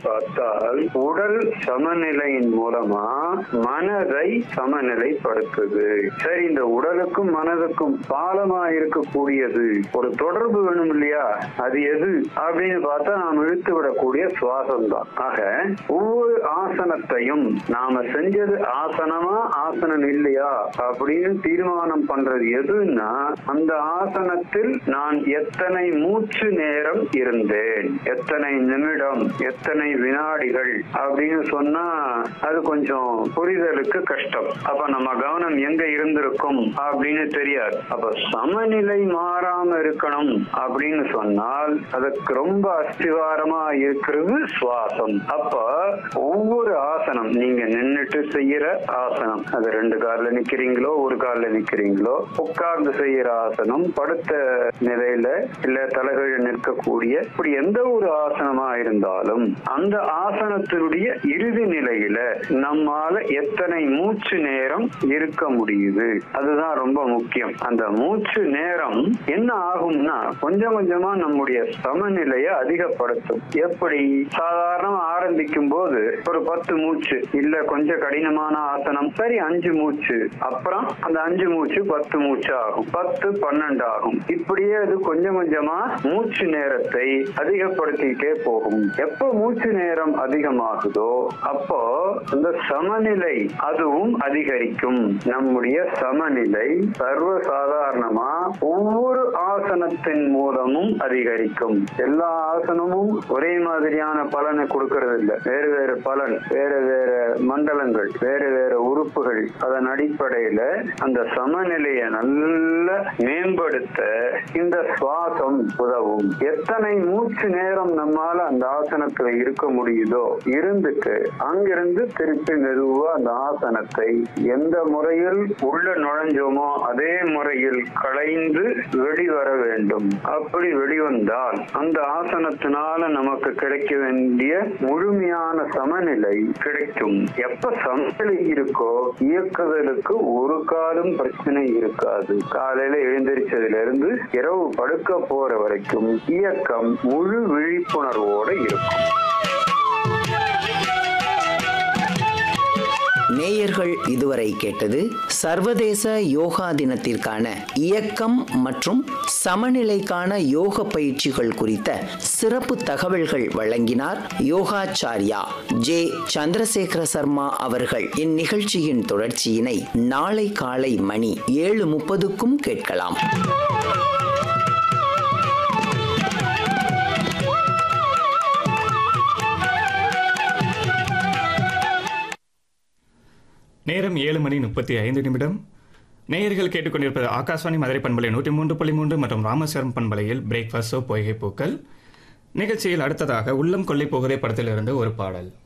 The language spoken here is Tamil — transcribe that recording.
பார்த்தால் உடல் சமநிலையின் மூலமா மனதை சமநிலைப்படுத்துது சரி இந்த உடலுக்கும் மனதுக்கும் பாலமா இருக்கக்கூடியது ஒரு தொடர்பு வேணும் இல்லையா அது எது அப்படின்னு பார்த்தா நாம் இழுத்து விடக்கூடிய சுவாசம் தான் ஆக ஒவ்வொரு ஆசனத்தையும் நாம செஞ்சது ஆசனமா ஆசனம் இல்லையா அப்படின்னு தீர்மானம் பண்றது எதுன்னா அந்த ஆசனத்தில் நான் எத்தனை மூச்சு நேரம் இருந்தேன் எத்தனை நிமிடம் எத்தனை வினாடிகள் அப்படின்னு சொன்னா அது கொஞ்சம் புரிதலுக்கு கஷ்டம் அப்ப நம்ம கவனம் எங்க இருந்திருக்கும் அப்படின்னு தெரியாது அப்ப சமநிலை மாறாம இருக்கணும் அப்படின்னு சொன்னால் அதுக்கு ரொம்ப அஸ்திவாரமா இருக்கிறது சுவாசம் அப்ப ஒவ்வொரு ஆசனம் நீங்க நின்னுட்டு செய்யற ஆசனம் அது ரெண்டு கால்ல நிக்கிறீங்களோ ஒரு கால்ல நிக்கிறீங்களோ உட்கார்ந்து செய்யற ஆசனம் படுத்த நிலையில இல்ல தலைகீழ நிற்கக்கூடிய இப்படி எந்த ஒரு ஆசனமா இருந்தாலும் அந்த ஆசனத்தினுடைய இறுதி நிலையில நம்மால எத்தனை மூச்சு நேரம் இருக்க முடியுது அதுதான் ரொம்ப முக்கியம் அந்த மூச்சு நேரம் என்ன ஆகும்னா கொஞ்சம் கொஞ்சமா நம்முடைய சமநிலையை அதிகப்படுத்தும் எப்படி சாதாரண ஆரம்பிக்கும் போது ஒரு பத்து மூச்சு இல்ல கொஞ்சம் கடினமான ஆசனம் சரி அஞ்சு மூச்சு அப்புறம் அந்த அஞ்சு மூச்சு பத்து மூச்சு ஆகும் பத்து பன்னெண்டு ஆகும் இப்படியே அது கொஞ்சம் கொஞ்சமா மூச்சு நேரத்தை அதிகப்படுத்திக்கிட்டே போகும் எப்ப மூச்சு நேரம் அதிகமாகுதோ அப்போ இந்த சமநிலை அதுவும் அதிகரிக்கும் நம்முடைய சமநிலை சர்வ சாதாரணமா ஒவ்வொரு ஆசனத்தின் மூலமும் அதிகரிக்கும் எல்லா ஆசனமும் ஒரே மாதிரியான பலனை கொடுக்கறது இல்ல வேறு வேறு பலன் வேறு வேறு மண்டலங்கள் வேறு வேறு உறுப்புகள் அதன் அடிப்படையில அந்த சமநிலையை நல்ல மேம்படுத்த இந்த சுவாசம் உதவும் எத்தனை மூச்சு நேரம் நம்மால அந்த ஆசனத்துல இருக்க முடியுதோ இருந்துட்டு அங்கிருந்து திருப்பி மெதுவா அந்த ஆசனத்தை எந்த முறையில் உள்ள நுழைஞ்சோமோ அதே முறையில் களைந்து வெளிவர வேண்டும் அப்படி வெளிவந்தால் அந்த ஆசனத்தினால நமக்கு கிடைக்க வேண்டிய முழுமையான சமநிலை கிடைக்கும் எப்ப சமநிலை இருக்கோ இயக்குதலுக்கு ஒரு காலம் பிரச்சனை இருக்காது காலையில எழுந்திரிச்சதுல இருந்து இரவு படுக்க போற வரைக்கும் இயக்கம் முழு விழிப்புணர்வோட இருக்கும் நேயர்கள் இதுவரை கேட்டது சர்வதேச யோகா தினத்திற்கான இயக்கம் மற்றும் சமநிலைக்கான யோக பயிற்சிகள் குறித்த சிறப்பு தகவல்கள் வழங்கினார் யோகாச்சாரியா ஜே சந்திரசேகர சர்மா அவர்கள் இந்நிகழ்ச்சியின் தொடர்ச்சியினை நாளை காலை மணி ஏழு முப்பதுக்கும் கேட்கலாம் நேரம் ஏழு மணி முப்பத்தி ஐந்து நிமிடம் நேயர்கள் கேட்டுக்கொண்டிருப்பது ஆகாஷ்வாணி மதுரை பண்பலை நூற்றி மூன்று புள்ளி மூன்று மற்றும் ராமேஸ்வரம் பண்பலையில் பிரேக்ஃபாஸ்டோ பொய்கை பூக்கள் நிகழ்ச்சியில் அடுத்ததாக உள்ளம் கொள்ளை போகுதே படத்திலிருந்து ஒரு பாடல்